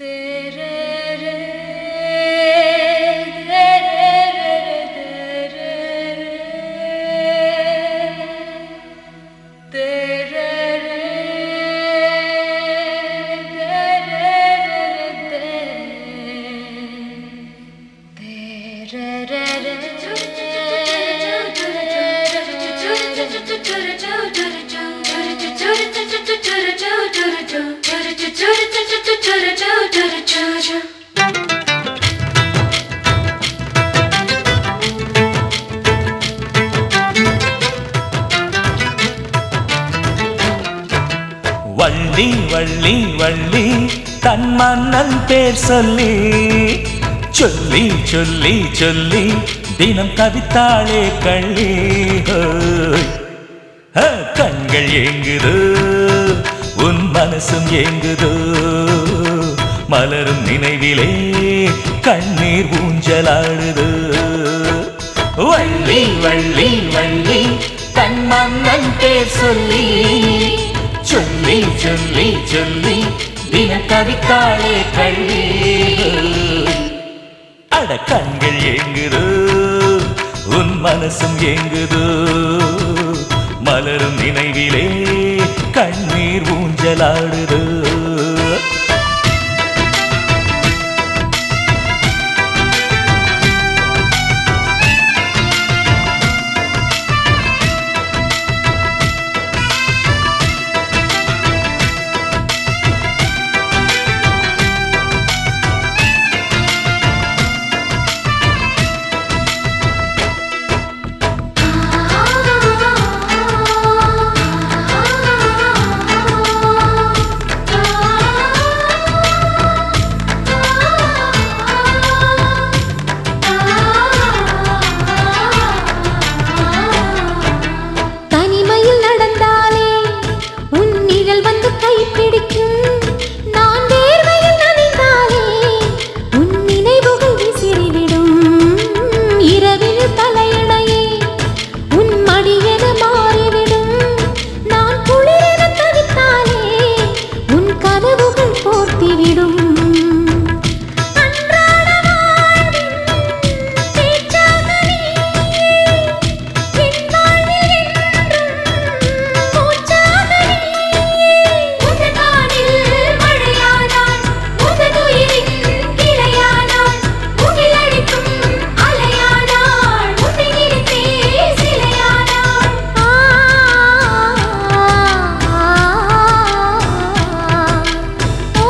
வள்ளி வள்ளி வள்ளி தன் மன்னன் பேர் சொல்லி சொல்லி சொல்லி சொல்லி தினம் கவித்தாளே கள்ளி ஹோய். ஆ, கண்கள் ஏங்குதோ உன் மனசும் ஏங்குதோ மலரும் நினைவிலே கண்ணீர் ஊஞ்சலாடுதோ வள்ளி வள்ளி வள்ளி தன் மன்னன் பேர் சொல்லி சொல்லி சொல்லி சொல்லி தின கவித்தாளே கள்ளி அட கண்கள் ஏங்குதோ உன் மனசும் ஏங்குதோ மலரும் நினைவிலே கண்ணீர் ஊஞ்சலாடுதோ தனிமையில் நடந்தாலே உன் நிழல் வந்து கைப்பிடிக்கும் நான் வேர்வையில் நனைந்தாலே உன் நினைவுகள் விசிறிவிடும் இரவில் தலையணையே உன் மடியென மாறிவிடும் நான் குளிரென தவித்தாலே உன் கனவுகள் போர்த்திவிடும் அன்றாட வாழ்வின் பேச்சாக நீ என் வாழ்வில் என்றும் மூச்சாக நீ. உந்தன் வானில் மழையானாய், உந்தன் உயிரின் கிளையானாய், முகில் அடிக்கும் அலையானாய், உன்னை நினைத்தே சிலையானாய். ஆ, ஓ,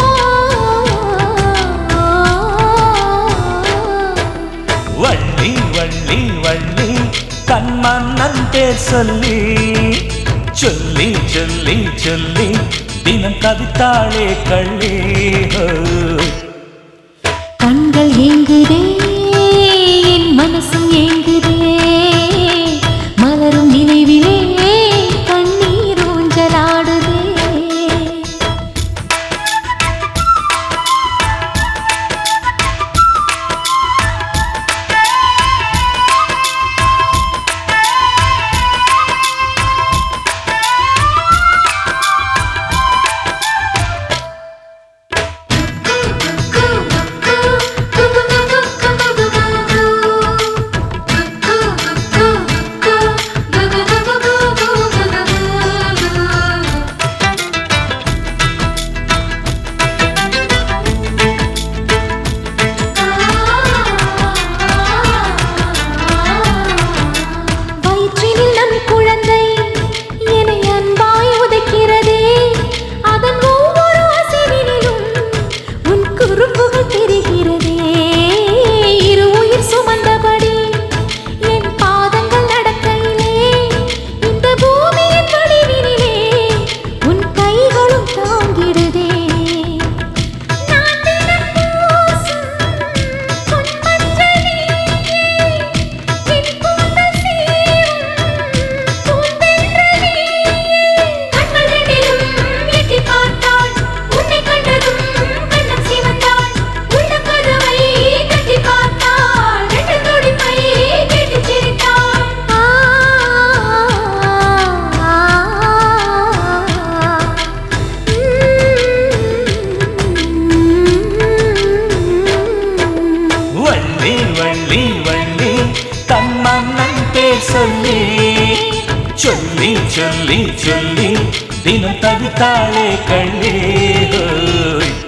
வள்ளி வள்ளி வள்ளி தன் மன்னன் பேர் சொல்லி சொல்லி சொல்லி சொல்லி தினம் கவித்தாளே கள்ளி ஹோய். கண்கள் ஏங்குதே என் மனசும் ஏங்குதே மலரும் நினைவிலே கண்ணீர் ஊஞ்சலாடுதே சொல்லி சொல்லி தினம் தவித்தாளே கள்ளே ஹோய்